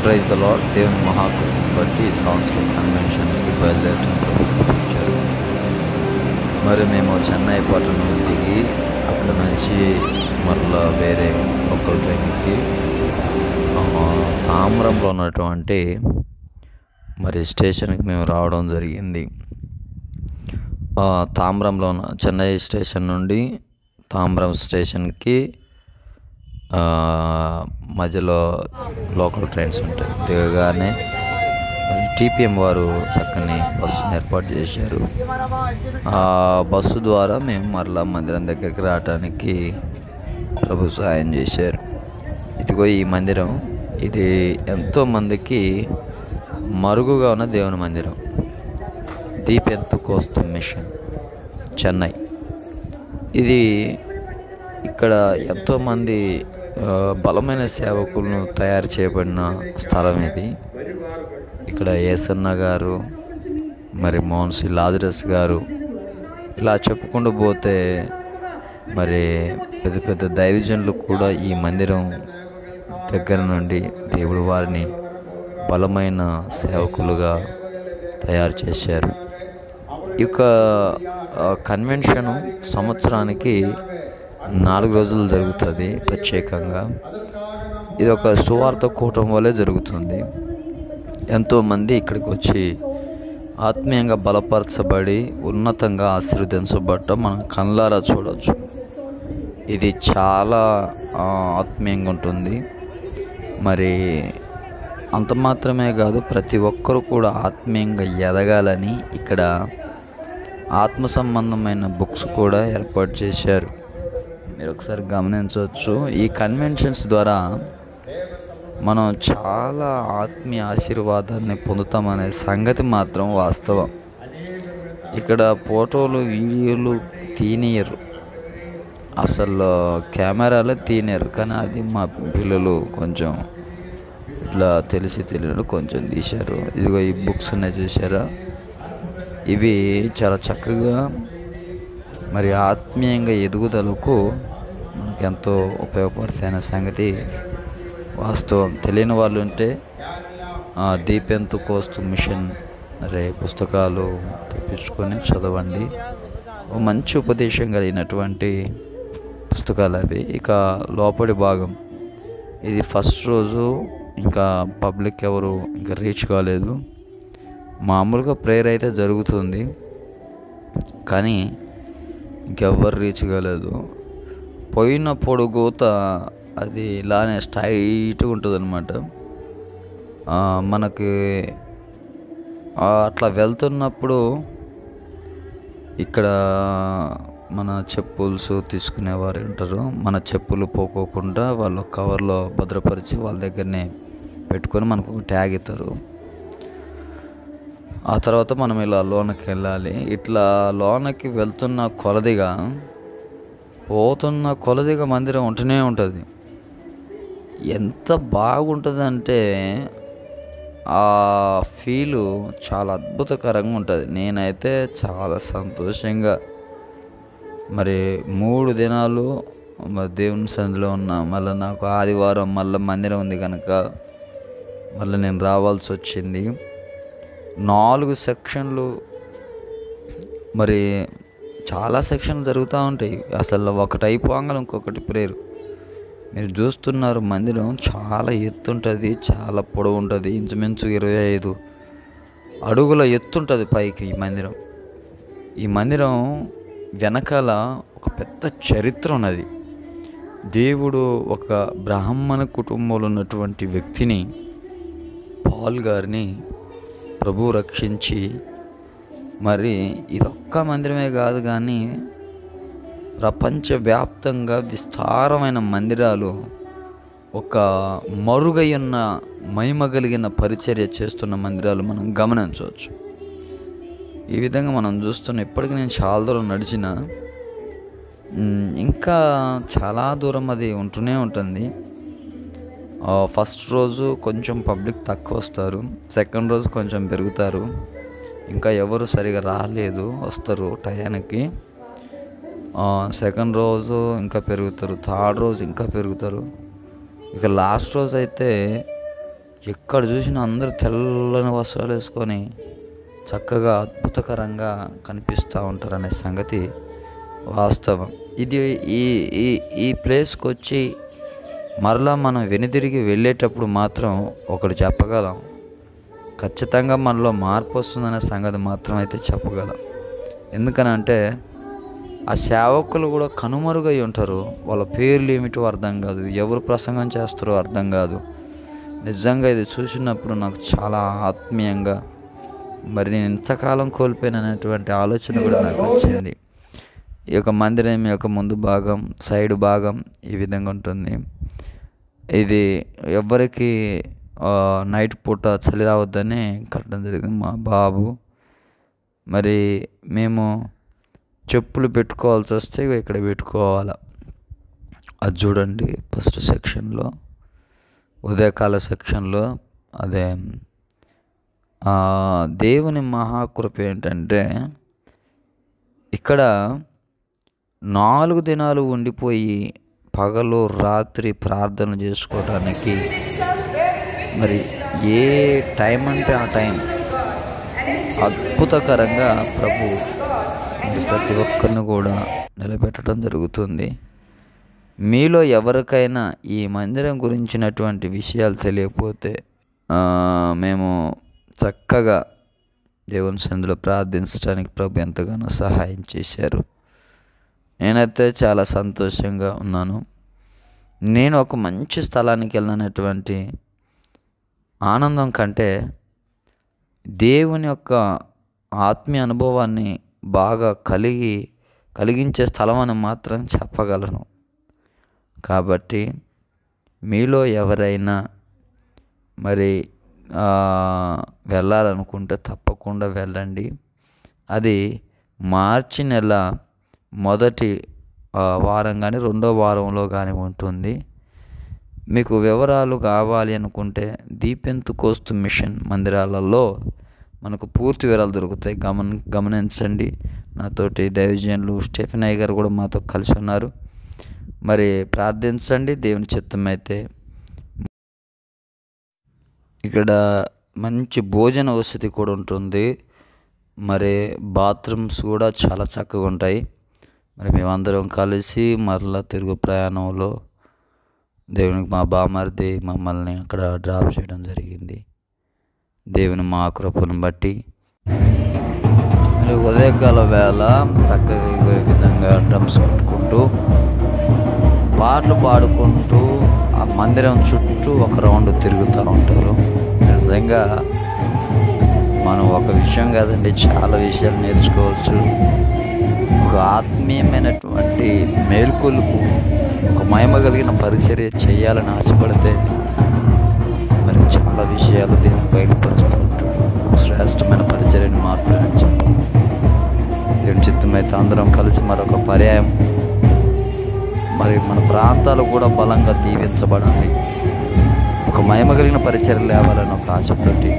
praise the lord దేవుని మహాకృపను బట్టి ఈ సంవత్సరం కన్వెన్షన్కి బయలుదేరడం ప్రారంభించారు మరి మేము చెన్నై పట్టణం దిగి అక్కడ నుంచి మరలా వేరే లోకల్ ట్రైన్కి తామ్రంలో ఉన్నటువంటి మరి స్టేషన్కి మేము రావడం జరిగింది ఆ, తామ్రంలో ఉన్న చెన్నై స్టేషన్ నుండి తామ్రం స్టేషన్కి ఆ, మధ్యలో లోకల్ ట్రైన్స్ ఉంటాయి దిగగానే మరి టీపీఎం వారు చక్కని బస్సును ఏర్పాటు చేశారు ఆ బస్సు ద్వారా మేము మరలా మందిరం దగ్గరికి రావడానికి ప్రభు సహాయం చేశారు ఇదిగో ఈ మందిరం ఇది ఎంతోమందికి మరుగుగా ఉన్న దేవుని మందిరం దీపెంతు కోస్తు మిషన్ చెన్నై ఇది ఇక్కడ ఎంతోమంది ఆ, బలమైన సేవకులను తయారు చేయబడిన స్థలం ఇది ఇక్కడ ఏసన్న గారు మరి మోన్సి లాజరస్ గారు ఇలా చెప్పుకుంటూ పోతే మరి పెద్ద పెద్ద దైవజనులు కూడా ఈ మందిరం దగ్గర నుండి దేవుడు వారిని బలమైన సేవకులుగా తయారు చేశారు ఈ యొక్క ఆ, కన్వెన్షన్ సంవత్సరానికి నాలుగు రోజులు జరుగుతుంది ప్రత్యేకంగా ఇది ఒక సువార్త కూటం వలె జరుగుతుంది ఎంతోమంది ఇక్కడికి వచ్చి ఆత్మీయంగా బలపరచబడి ఉన్నతంగా ఆశీర్వదించబడటం మనం కళ్ళారా చూడవచ్చు ఇది చాలా ఆ, ఆత్మీయంగా ఉంటుంది మరి అంత మాత్రమే కాదు ప్రతి ఒక్కరు కూడా ఆత్మీయంగా ఎదగాలని ఇక్కడ ఆత్మ సంబంధమైన బుక్స్ కూడా ఏర్పాటు చేశారు మీరు ఒకసారి గమనించవచ్చు ఈ కన్వెన్షన్స్ ద్వారా మనం చాలా ఆత్మీయ ఆశీర్వాదాన్ని పొందుతామనే సంగతి మాత్రం వాస్తవం ఇక్కడ ఫోటోలు వీడియోలు తీనియరు అసలు కెమెరాలో తీయలేరు కానీ అది మా పిల్లలు కొంచెం ఇట్లా తెలిసి తెలియదు కొంచెం తీశారు ఇదిగో ఈ బుక్స్ ఉన్నాయి చూసారా ఇవి చాలా చక్కగా మరి ఆత్మీయంగా ఎదుగుదలకు మనకు ఎంతో ఉపయోగపడతాయనే సంగతి వాస్తవం తెలియని వాళ్ళు ఉంటే ఆ, దీపెంతు కోస్తు మిషన్ అరే పుస్తకాలు తెప్పించుకొని చదవండి ఓ మంచి ఉపదేశం కలిగినటువంటి పుస్తకాలు అవి ఇక లోపలి భాగం ఇది ఫస్ట్ రోజు ఇంకా పబ్లిక్ ఎవరు ఇంకా రీచ్ కాలేదు మామూలుగా ప్రేయర్ అయితే జరుగుతుంది కానీ ఇంకెవ్వరు రీచ్ కాలేదు పోయిన పొడుగుత అది ఇలానే స్ట్రైట్గా ఉంటుంది అనమాట మనకి ఆ, అట్లా వెళ్తున్నప్పుడు ఇక్కడ మన చెప్పుల్స్ తీసుకునేవారు ఉంటారు మన చెప్పులు పోకోకుండా వాళ్ళు కవర్లో భద్రపరిచి వాళ్ళ దగ్గరనే పెట్టుకొని మనకు ఒక ట్యాగ్ ఇస్తారు ఆ తర్వాత మనం ఇలా లోనకి వెళ్ళాలి ఇట్లా లోనకి వెళ్తున్న కొలదిగా పోతున్న కొలదిగా మందిరం ఉంటూనే ఉంటుంది ఎంత బాగుంటుందంటే ఆ ఫీలు చాలా అద్భుతకరంగా ఉంటుంది నేనైతే చాలా సంతోషంగా మరి మూడు దినాలు మరి దేవుని సన్నిధిలో ఉన్నా మళ్ళీ నాకు ఆదివారం మళ్ళీ మందిరం ఉంది కనుక మళ్ళీ నేను రావాల్సి వచ్చింది నాలుగు సెక్షన్లు మరి చాలా సెక్షన్లు జరుగుతూ ఉంటాయి అసలు ఒకటి అయిపోగానే ఇంకొకటి ప్రేరు మీరు చూస్తున్నారు మందిరం చాలా ఎత్తు ఉంటుంది చాలా పొడవు ఉంటుంది ఇంచుమించు ఇరవై ఐదు అడుగుల ఎత్తు ఉంటుంది పైకి ఈ మందిరం ఈ మందిరం వెనకాల ఒక పెద్ద చరిత్ర ఉన్నది దేవుడు ఒక బ్రాహ్మణ కుటుంబంలో ఉన్నటువంటి వ్యక్తిని పాల్ గారిని ప్రభు రక్షించి మరి ఇదొక్క మందిరమే కాదు కానీ ప్రపంచవ్యాప్తంగా విస్తారమైన మందిరాలు ఒక మరుగైన మహిమ కలిగిన పరిచర్య చేస్తున్న మందిరాలు మనం గమనించవచ్చు ఈ విధంగా మనం చూస్తున్న ఇప్పటికీ నేను చాలా దూరం నడిచిన మ్, ఇంకా చాలా దూరం అది ఉంటూనే ఉంటుంది ఆ, ఫస్ట్ రోజు కొంచెం పబ్లిక్ తక్కువ వస్తారు సెకండ్ రోజు కొంచెం పెరుగుతారు ఇంకా ఎవరు సరిగా రాలేదు వస్తారు టయానికి ఆ, సెకండ్ రోజు ఇంకా పెరుగుతారు థర్డ్ రోజు ఇంకా పెరుగుతారు ఇక లాస్ట్ రోజు అయితే ఎక్కడ చూసినా అందరూ తెల్లని వస్త్రాలు వేసుకొని చక్కగా అద్భుతకరంగా కనిపిస్తూ ఉంటారనే సంగతి వాస్తవం ఇది ఈ ఈ ఈ ప్లేస్కి వచ్చి మరలా మనం వెనుదిరిగి వెళ్ళేటప్పుడు మాత్రం ఒకటి చెప్పగలం ఖచ్చితంగా మనలో మార్పు వస్తుందనే సంగతి మాత్రం అయితే చెప్పగలం ఎందుకనంటే ఆ సేవకులు కూడా కనుమరుగై ఉంటారు వాళ్ళ పేర్లు ఏమిటో అర్థం కాదు ఎవరు ప్రసంగం చేస్తారో అర్థం కాదు నిజంగా ఇది చూసినప్పుడు నాకు చాలా ఆత్మీయంగా మరి నేను ఇంతకాలం కోల్పోయినటువంటి ఆలోచన కూడా నాకు వచ్చింది ఈ యొక్క మందిరం యొక్క ముందు భాగం సైడ్ భాగం ఈ విధంగా ఉంటుంది ఇది ఎవ్వరికి ఆ, నైట్ పూట చలి రావద్దని కట్టడం జరిగింది మా బాబు మరి మేము చెప్పులు పెట్టుకోవాల్సి వస్తే ఇగో ఇక్కడ పెట్టుకోవాలి అది చూడండి ఫస్ట్ సెక్షన్లో ఉదయకాల సెక్షన్లో అదే ఆ, దేవుని మహాకృప ఏంటంటే ఇక్కడ నాలుగు దినాలు ఉండిపోయి పగలు రాత్రి ప్రార్థన చేసుకోవడానికి మరి ఏ టైం అంటే ఆ టైం అద్భుతకరంగా ప్రభు మరి ప్రతి ఒక్కరిని కూడా నిలబెట్టడం జరుగుతుంది మీలో ఎవరికైనా ఈ మందిరం గురించినటువంటి విషయాలు తెలియకపోతే ఆ, మేము చక్కగా దేవుని సందులో ప్రార్థించడానికి ప్రభు ఎంతగానో సహాయం చేశారు నేనైతే చాలా సంతోషంగా ఉన్నాను నేను ఒక మంచి స్థలానికి వెళ్ళినటువంటి ఆనందం కంటే దేవుని యొక్క ఆత్మీయ అనుభవాన్ని బాగా కలిగి కలిగించే స్థలం అని మాత్రం చెప్పగలను కాబట్టి మీలో ఎవరైనా మరి ఆ, వెళ్ళాలనుకుంటే తప్పకుండా వెళ్ళండి అది మార్చి నెల మొదటి ఆ, వారం కానీ రెండో వారంలో కానీ ఉంటుంది మీకు వివరాలు కావాలి అనుకుంటే దీపెంతు కోస్తు మిషన్ మందిరాలలో మనకు పూర్తి వివరాలు దొరుకుతాయి గమన గమనించండి నాతోటి దైవజనులు స్టెఫెనయ్య గారు కూడా మాతో కలిసి ఉన్నారు మరి ప్రార్థించండి దేవుని చిత్తం అయితే ఇక్కడ మంచి భోజన వసతి కూడా ఉంటుంది మరి బాత్రూమ్స్ కూడా చాలా చక్కగా ఉంటాయి మరి మేమందరం కలిసి మరలా తిరుగు ప్రయాణంలో దేవునికి మా బామర్ది మమ్మల్ని అక్కడ డ్రాప్ చేయడం జరిగింది దేవుని మా కృపను బట్టి మరి ఉదయకాల వేళ చక్కగా ఇగో ఈ విధంగా డ్రమ్స్ కొట్టుకుంటూ పాటలు పాడుకుంటూ ఆ మందిరం చుట్టూ ఒక రౌండ్ తిరుగుతూ ఉంటారు నిజంగా మనం ఒక విషయం కాదండి చాలా విషయాలు నేర్చుకోవచ్చు ఒక ఆత్మీయమైనటువంటి మేల్కొలుపు ఒక మహిమ కలిగిన పరిచర్య చేయాలని ఆశపడితే మరి చాలా విషయాలు దేవుని బయలుపరుస్తూ ఉంటాడు శ్రేష్టమైన పరిచర్యని మాత్రమే చెప్పాలి దేవుని చిత్తమైతే అందరం కలిసి మరొక పర్యాయం మరి మన ప్రాంతాలు కూడా బలంగా దీవించబడాలి ఒక మహిమ కలిగిన పరిచర్య లేవాలని ఒక ఆశతోటి